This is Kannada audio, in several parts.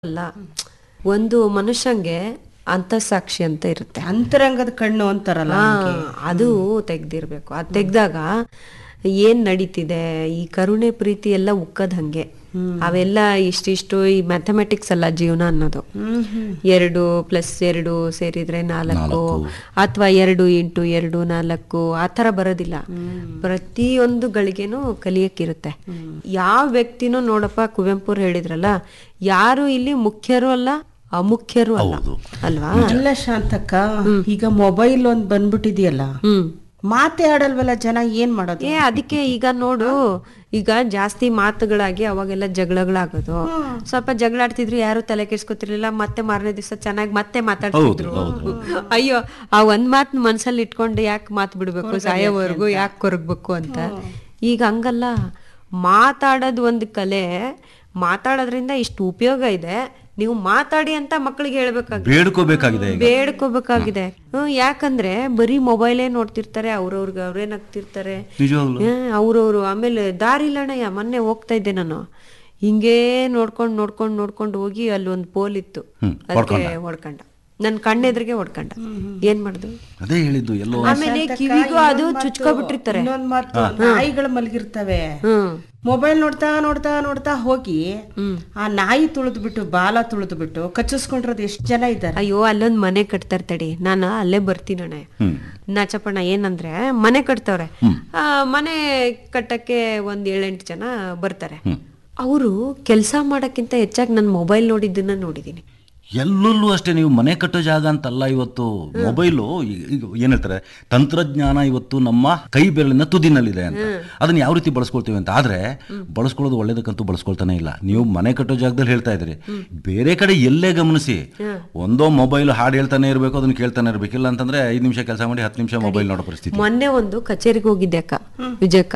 ಅಲ್ಲ ಒಂದು ಮನುಷ್ಯಂಗೆ ಅಂತಃಸಾಕ್ಷಿ ಅಂತ ಇರುತ್ತೆ ಅಂತರಂಗದ ಕಣ್ಣು ಅಂತಾರಲ್ಲ ಆ, ಅದು ತೆಗ್ದಿರ್ಬೇಕು ಅದ್ ತೆಗ್ದಾಗ ಏನ್ ನಡೀತಿದೆ ಈ ಕರುಣೆ ಪ್ರೀತಿ ಎಲ್ಲ ಉಕ್ಕದ್ ಹಂಗೆ ಅವೆಲ್ಲ ಇಷ್ಟಿಷ್ಟು ಈ ಮ್ಯಾಥಮೆಟಿಕ್ಸ್ ಅಲ್ಲ ಜೀವನ ಅನ್ನೋದು ಎರಡು ಪ್ಲಸ್ ಎರಡು ಸೇರಿದ್ರೆ ನಾಲ್ಕು ಅಥವಾ ಎರಡು ಇಂಟು ಎರಡು ನಾಲ್ಕು ಆ ಥರ ಬರೋದಿಲ್ಲ ಪ್ರತಿಯೊಂದು ಗಳಿಗೆನೂ ಕಲಿಯಕ್ಕಿರುತ್ತೆ ಯಾವ ವ್ಯಕ್ತಿನೂ ನೋಡಪ್ಪ ಕುವೆಂಪುರು ಹೇಳಿದ್ರಲ್ಲ ಯಾರು ಇಲ್ಲಿ ಮುಖ್ಯರು ಅಲ್ಲ ಅಮುಖ್ಯರು ಅಲ್ಲ ಅಲ್ವಾ ಅಲ್ಲ ಶಾಂತಕ್ಕ ಈಗ ಮೊಬೈಲ್ ಒಂದ್ ಬಂದ್ಬಿಟ್ಟಿದೆಯಲ್ಲ ಹ್ಮ್ ಮಾತೇ ಆಡಲ್ವಲ್ಲ ಜನ ಏನ್ ಮಾಡೋದು ಏ ಅದಕ್ಕೆ ಈಗ ನೋಡು ಈಗ ಜಾಸ್ತಿ ಮಾತುಗಳಾಗಿ ಅವಾಗೆಲ್ಲ ಜಗಳಗಳಾಗೋದು ಸ್ವಲ್ಪ ಜಗಳ ಆಡ್ತಿದ್ರು ಯಾರು ತಲೆ ಕೆಡ್ಸ್ಕೊತಿರ್ಲಿಲ್ಲ ಮತ್ತೆ ಮಾರನೇ ದಿವಸ ಚೆನ್ನಾಗಿ ಮತ್ತೆ ಮಾತಾಡ್ತಿದ್ರು ಅಯ್ಯೋ ಆ ಒಂದ್ ಮಾತ್ ಮನ್ಸಲ್ಲಿ ಇಟ್ಕೊಂಡು ಯಾಕೆ ಮಾತು ಬಿಡ್ಬೇಕು ಸಾಯೋವರೆಗೂ ಯಾಕೆ ಕೊರಗ್ಬೇಕು ಅಂತ ಈಗ ಹಂಗಲ್ಲ ಮಾತಾಡೋದು ಒಂದು ಕಲೆ ಮಾತಾಡೋದ್ರಿಂದ ಇಷ್ಟು ಉಪಯೋಗ ಇದೆ ನೀವು ಮಾತಾಡಿ ಅಂತ ಮಕ್ಕಳಿಗೆ ಹೇಳ್ಬೇಕಾಗ ಬೇಡ್ಕೋಬೇಕಾಗಿದೆ ಈಗ ಬೇಡ್ಕೋಬೇಕಾಗಿದೆ ಹ್ಮ್ ಯಾಕಂದ್ರೆ ಬರೀ ಮೊಬೈಲೇ ನೋಡ್ತಿರ್ತಾರೆ ಅವ್ರವ್ರಿಗೆ ಅವ್ರೇ ನಗ್ತಿರ್ತಾರೆ ನಿಜವಾಗ್ಲು ಅವ್ರವ್ರು ಆಮೇಲೆ ದಾರಿ ಇಲ್ಲಣ್ಣಯ್ಯ ಮೊನ್ನೆ ಹೋಗ್ತಾ ಇದ್ದೆ ನಾನು ಹಿಂಗೇ ನೋಡ್ಕೊಂಡ್ ನೋಡ್ಕೊಂಡ್ ನೋಡ್ಕೊಂಡು ಹೋಗಿ ಅಲ್ಲಿ ಒಂದು ಪೋಲ್ ಇತ್ತು ಅದಕ್ಕೆ ಹೊಡ್ಕೊಂಡ ನನ್ ಕಣ್ಣೆದ್ರಿಗೆ ಹೊಡ್ಕೊಂಡ ಏನ್ ಮಾಡುದು ಅದೇ ಹೇಳಿದ್ದು ಎಲ್ಲೋ ಆಮೇಲೆ ಕಿವಿಗೂ ಅದು ಚುಚ್ಕೊಬಿಟ್ಟಿರ್ತಾರೆ ಇನ್ನೊಂದ್ ಮಾತು ನಾಯಿಗಳು ಮಲಗಿರ್ತವೆ ಹ್ಮ್ ಮೊಬೈಲ್ ನೋಡ್ತಾ ನೋಡ್ತಾ ನೋಡ್ತಾ ಹೋಗಿ ಆ ನಾಯಿ ತುಳಿದು ಬಿಟ್ಟು ಬಾಲ ತುಳಿದು ಬಿಟ್ಟು ಕಚ್ಚಿಸ್ಕೊಂಡಿರೋದು ಎಷ್ಟು ಜನ ಇದ್ದಾರೆ ಅಯ್ಯೋ ಅಲ್ಲೊಂದ್ ಮನೆ ಕಟ್ತಾರ ತಡಿ ನಾನು ಅಲ್ಲೇ ಬರ್ತೀನಣ್ಣ ನಾಚಪ್ಪಣ್ಣ ಏನಂದ್ರೆ ಮನೆ ಕಟ್ತವ್ರೆ ಆ, ಮನೆ ಕಟ್ಟಕ್ಕೆ ಒಂದ್ ಏಳೆಂಟು ಜನ ಬರ್ತಾರೆ ಅವರು ಕೆಲಸ ಮಾಡಕ್ಕಿಂತ ಹೆಚ್ಚಾಗಿ ನನ್ನ ಮೊಬೈಲ್ ನೋಡಿದ್ದನ್ನ ನೋಡಿದೀನಿ ಎಲ್ಲಲ್ಲೂ ಅಷ್ಟೇ ನೀವು ಮನೆ ಕಟ್ಟೋ ಜಾಗ ಅಂತಲ್ಲ ಇವತ್ತು ಮೊಬೈಲು ಈಗ ಏನ್ ಹೇಳ್ತಾರೆ ತಂತ್ರಜ್ಞಾನ ಇವತ್ತು ನಮ್ಮ ಕೈ ಬೆರಳಿನ ತುದಿನಲ್ಲಿದೆ ಅಂತ ಅದನ್ನ ಯಾವ ರೀತಿ ಬಳಸ್ಕೊಳ್ತೀವಿ ಅಂತ ಆದ್ರೆ ಬಳಸ್ಕೊಳ್ಳೋದು ಒಳ್ಳೇದಕ್ಕಂತೂ ಬಳಸ್ಕೊಳ್ತಾನೆ ಇಲ್ಲ ನೀವು ಮನೆ ಕಟ್ಟೋ ಜಾಗದಲ್ಲಿ ಹೇಳ್ತಾ ಇದ್ರಿ ಬೇರೆ ಕಡೆ ಎಲ್ಲೇ ಗಮನಿಸಿ ಒಂದೋ ಮೊಬೈಲ್ ಹಾಡು ಹೇಳ್ತಾನೆ ಇರಬೇಕು ಅದನ್ನ ಕೇಳ್ತಾನೆ ಇರ್ಬೇಕು ಇಲ್ಲ ಅಂತಂದ್ರೆ ಐದು ನಿಮಿಷ ಕೆಲಸ ಮಾಡಿ ಹತ್ತು ನಿಮಿಷ ಮೊಬೈಲ್ ನೋಡೋ ಪರಿಸ್ಥಿತಿ ಮೊನ್ನೆ ಒಂದು ಕಚೇರಿಗೆ ಹೋಗಿದ್ದೆ ಅಕ್ಕ ವಿಜಯಕ್ಕ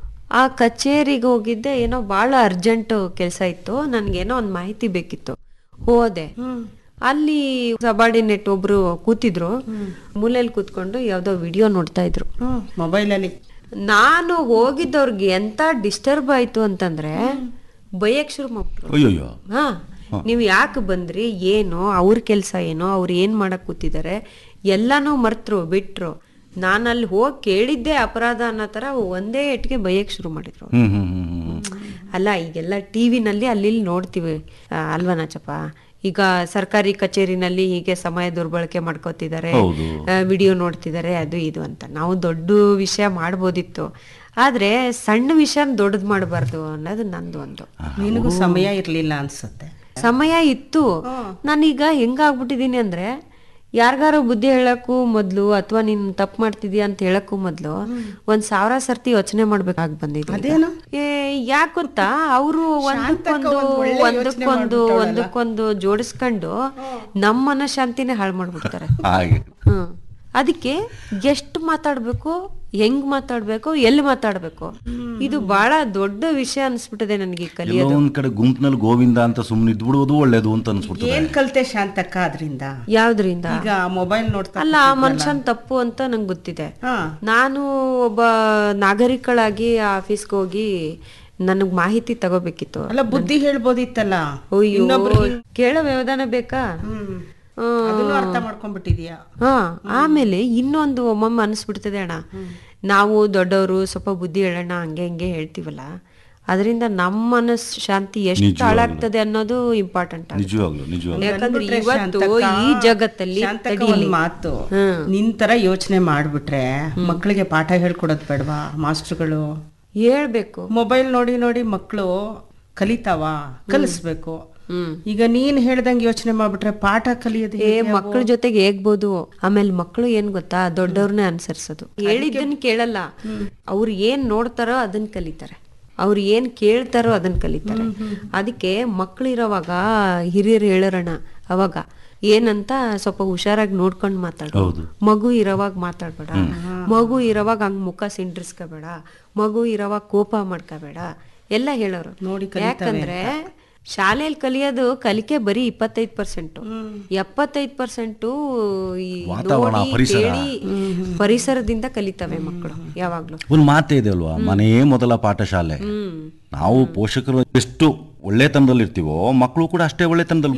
ಆ ಕಚೇರಿಗೆ ಹೋಗಿದ್ದೆ ಏನೋ ಬಹಳ ಅರ್ಜೆಂಟ್ ಕೆಲಸ ಇತ್ತು ನನ್ಗೇನೋ ಒಂದು ಮಾಹಿತಿ ಬೇಕಿತ್ತು ಹೋದೆ ಅಲ್ಲಿ ಸಬಾರ್ಡಿನೇಟ್ ಒಬ್ರು ಕೂತಿದ್ರು ಮೂಲೆಯಲ್ಲಿ ಕೂತ್ಕೊಂಡು ಯಾವ್ದೋ ವಿಡಿಯೋ ನೋಡ್ತಾ ಇದ್ರು ಹ್ಮ್ ಮೊಬೈಲಲ್ಲಿ ನಾನು ಹೋಗಿದ್ದವ್ರಿಗೆ ಎಂತ ಡಿಸ್ಟರ್ಬ್ ಆಯ್ತು ಅಂತಂದ್ರೆ ಬೈಯಕ್ ಶುರು ಮಾಡ್ಬಿಟ್ರು ಅಯ್ಯೋಯ್ಯೋ ಹಾ ನೀವು ಯಾಕೆ ಬಂದ್ರಿ ಏನು ಅವ್ರ ಕೆಲಸ ಏನು ಅವ್ರು ಏನ್ ಮಾಡಕ್ ಕೂತಿದ್ದಾರೆ ಎಲ್ಲಾನು ಮರ್ತರು ಬಿಟ್ರು ನಾನು ಅಲ್ಲಿ ಹೋಗಿ ಕೇಳಿದ್ದೆ ಅಪರಾಧ ಅನ್ನೋ ತರ ಒಂದೇ ಎಟ್ಗೆ ಬೈಯಕ್ ಶುರು ಮಾಡಿದ್ರು ಹ್ಮ್ ಹ್ಮ್ ಹ್ಮ್ ಹ್ಮ್ ಅಲ್ಲ ಈಗೆಲ್ಲ ಟಿವಿನಲ್ಲಿ ಅಲ್ಲಿ ಇಲ್ಲಿ ನೋಡ್ತೀವಿ ಆ, ಅಲ್ವಾ ನಾಚಪ್ಪ ಈಗ ಸರ್ಕಾರಿ ಕಚೇರಿನಲ್ಲಿ ಹೀಗೆ ಸಮಯ ದುರ್ಬಳಕೆ ಮಾಡ್ಕೋತಿದ್ದಾರೆ ಹೌದು. ವಿಡಿಯೋ ನೋಡ್ತಿದ್ದಾರೆ ಅದು ಇದು ಅಂತ ನಾವು ದೊಡ್ಡ ವಿಷಯ ಮಾಡ್ಬೋದಿತ್ತು ಆದ್ರೆ ಸಣ್ಣ ವಿಷಯ ದೊಡ್ಡದ್ ಮಾಡಬಾರ್ದು ಅನ್ನೋದು ನಂದು ಒಂದು ನಿನಗೂ ಸಮಯ ಇರ್ಲಿಲ್ಲ ಅನ್ಸುತ್ತೆ ಸಮಯ ಇತ್ತು ನಾನೀಗ ಹೆಂಗಾಗ್ಬಿಟ್ಟಿದೀನಿ ಅಂದ್ರೆ ಯಾರಿಗಾರು ಬುದ್ಧಿ ಹೇಳಕ್ಕೂ ಮೊದ್ಲು ಅಥವಾ ನೀನ್ ತಪ್ಪು ಮಾಡ್ತಿದ್ಯಾ ಅಂತ ಹೇಳಕ್ಕೂ ಮೊದ್ಲು ಒಂದ್ ಸಾವಿರ ಸರ್ತಿ ಯೋಚನೆ ಮಾಡ್ಬೇಕಾಗಿ ಬಂದಿದೆ ಅದೇನು? ಏ ಯಾಕ್ ಗೊತ್ತಾ ಅವರು ಒಂದಕ್ಕೊಂದು ಒಂದಕ್ಕೊಂದು ಒಂದಕ್ಕೊಂದು ಜೋಡಿಸ್ಕೊಂಡು ನಮ್ಮ ಮನಃಶಾಂತಿನೇ ಹಾಳು ಮಾಡ್ಬಿಡ್ತಾರೆ ಹಾಗೆ ಹ್ಮ್ ಅದಕ್ಕೆ ಎಷ್ಟು ಮಾತಾಡ್ಬೇಕು ಹೆಂಗ್ ಮಾತಾಡ್ಬೇಕು ಎಲ್ಲಿ ಮಾತಾಡ್ಬೇಕು ಇದು ಬಹಳ ದೊಡ್ಡ ವಿಷಯ ಅನ್ಸ್ಬಿಟ್ಟಿದೆ ನನಗೆ ಈ ಕಲಿಯೋದು ಎಲ್ಲೋ ಒಂದ್ ಕಡೆ ಗುಂಪಿನಲ್ಲಿ ಗೋವಿಂದ ಅಂತ ಸುಮ್ಮನೆ ಇದ್ಬಿಡುವುದು ಒಳ್ಳೇದು ಅಂತ ಅನ್ಸ್ಬಿಡ್ತದೆ ಏನ್ ಕಲ್ತೆ ಶಾಂತಕ್ಕ ಅದ್ರಿಂದ ಯಾವ್ದ್ರಿಂದ ಈಗ ಮೊಬೈಲ್ ನೋಡ್ತಾ ಅಲ್ಲ ಆ ಮನುಷ್ಯನ್ ತಪ್ಪು ಅಂತ ನಂಗೆ ಗೊತ್ತಿದೆ ಹಾ ನಾನು ಒಬ್ಬ ನಾಗರಿಕಳಾಗಿ ಆ ಆಫೀಸ್ಗೆ ಹೋಗಿ ನನಗ್ ಮಾಹಿತಿ ತಗೋಬೇಕಿತ್ತು ಅಲ್ಲ ಬುದ್ಧಿ ಹೇಳ್ಬೋದಿತ್ತಲ್ಲ ಅಯ್ಯೋ ಕೇಳೋ ವ್ಯವಧಾನ ಬೇಕಾ ಹ್ಮ್ ಹ್ಮ್. ಅದನ್ನು ಅರ್ಥ ಮಾಡ್ಕೊಂಡ್ಬಿಟ್ಟಿದ್ಯಾ ಹಾ ಆಮೇಲೆ ಇನ್ನೊಂದು ಒಮ್ಮೊಮ್ಮೆ ಅನಿಸ್ಬಿಡ್ತದೆ ಅಣ್ಣ ನಾವು ದೊಡ್ಡವರು ಸ್ವಲ್ಪ ಬುದ್ಧಿ ಹೇಳೋಣ ಹಂಗೆ ಹಿಂಗೆ ಹೇಳ್ತೀವಲ್ಲ ಅದರಿಂದ ನಮ್ಮ ಮನಸ್ ಶಾಂತಿ ಎಷ್ಟು ಹಾಳಾಗ್ತದೆ ಅನ್ನೋದು ಇಂಪಾರ್ಟೆಂಟ್ ನಿಜವಾಗ್ಲು ನಿಜವಾಗ್ಲು ಯಾಕಂದ್ರೆ ಬಂದ್ಬಿಟ್ರೆ ಇವತ್ತು ಶಾಂತಕ್ಕ- ಈ ಜಗತ್ತಲ್ಲಿ ಶಾಂತಕ್ಕ ತಡೀಲಿ. ಒಂದ್ ಮಾತು ನಿನ್ ತರ ಯೋಚನೆ ಮಾಡ್ಬಿಟ್ರೆ ಮಕ್ಕಳಿಗೆ ಪಾಠ ಹೇಳ್ಕೊಡೋದ್ ಬೇಡವಾ ಮಾಸ್ಟರ್ಗಳು ಹೇಳ್ಬೇಕು ಮೊಬೈಲ್ ನೋಡಿ ನೋಡಿ ಮಕ್ಕಳು ಕಲಿತಾವ ಕಲಿಸ್ಬೇಕು ಹ್ಮ್ ಈಗ ನೀನ್ ಹೇಳ್ದಂಗೆ ಯೋಚನೆ ಮಾಡ್ಬಿಟ್ರೆ ಪಾಠ ಕಲಿಯೋದು ಏ ಮಕ್ಕಳ ಜೊತೆಗೆ ಹೇಗ್ಬೋದು ಆಮೇಲೆ ಮಕ್ಕಳು ಏನ್ ಗೊತ್ತಾ ದೊಡ್ಡವ್ರನ್ನೇ ಅನುಸರಿಸೋದು ಹೇಳಿದ್ದನ್ನ ಕೇಳಲ್ಲ ಅವ್ರು ಏನ್ ನೋಡ್ತಾರೋ ಅದನ್ನ ಕಲಿತಾರೆ ಅವ್ರು ಏನ್ ಕೇಳ್ತಾರೋ ಅದನ್ನ ಕಲಿತಾರೆ ಅದಕ್ಕೆ ಮಕ್ಳು ಇರೋವಾಗ ಹಿರಿಯರು ಹೇಳೋರಣ ಅವಾಗ ಏನಂತ ಸ್ವಲ್ಪ ಹುಷಾರಾಗಿ ನೋಡ್ಕೊಂಡು ಮಾತಾಡು ಮಗು ಇರೋವಾಗ ಮಾತಾಡ್ಬೇಡ ಮಗು ಇರೋವಾಗ ಹಂಗ್ ಮುಖ ಸಿಂಡ್ರಿಸ್ಕೋಬೇಡ ಮಗು ಇರೋವಾಗ ಕೋಪ ಮಾಡ್ಕೋಬೇಡ ಎಲ್ಲ ಹೇಳೋರು ನೋಡಿ ಯಾಕಂದ್ರೆ ಶಾಲೆಯಲ್ಲಿ ಕಲಿಯೋದು ಕಲಿಕೆ ಬರೀ ಇಪ್ಪತ್ತೈದು ಪರ್ಸೆಂಟು ಎಪ್ಪತ್ತೈದು ಪರ್ಸೆಂಟು ಈ ವಾತಾವರಣ, ನೋಡಿ ಪರಿಸರ. ಕೇಳಿ ಪರಿಸರದಿಂದ ಕಲಿತವೆ ಮಕ್ಕಳು ಯಾವಾಗ್ಲೂ ಒಂದು ಮಾತೇ ಇದೆ ಅಲ್ವಾ ಮನೆಯೇ ಮೊದಲ ಪಾಠಶಾಲೆ ಹ್ಮ್ ನಾವು ಪೋಷಕರು ಎಷ್ಟು ಒಳ್ಳೆತನದಲ್ಲಿ ಇರ್ತೀವೋ ಮಕ್ಕಳು ಕೂಡ ಅಷ್ಟೇ ಒಳ್ಳೆತನದಲ್ಲಿ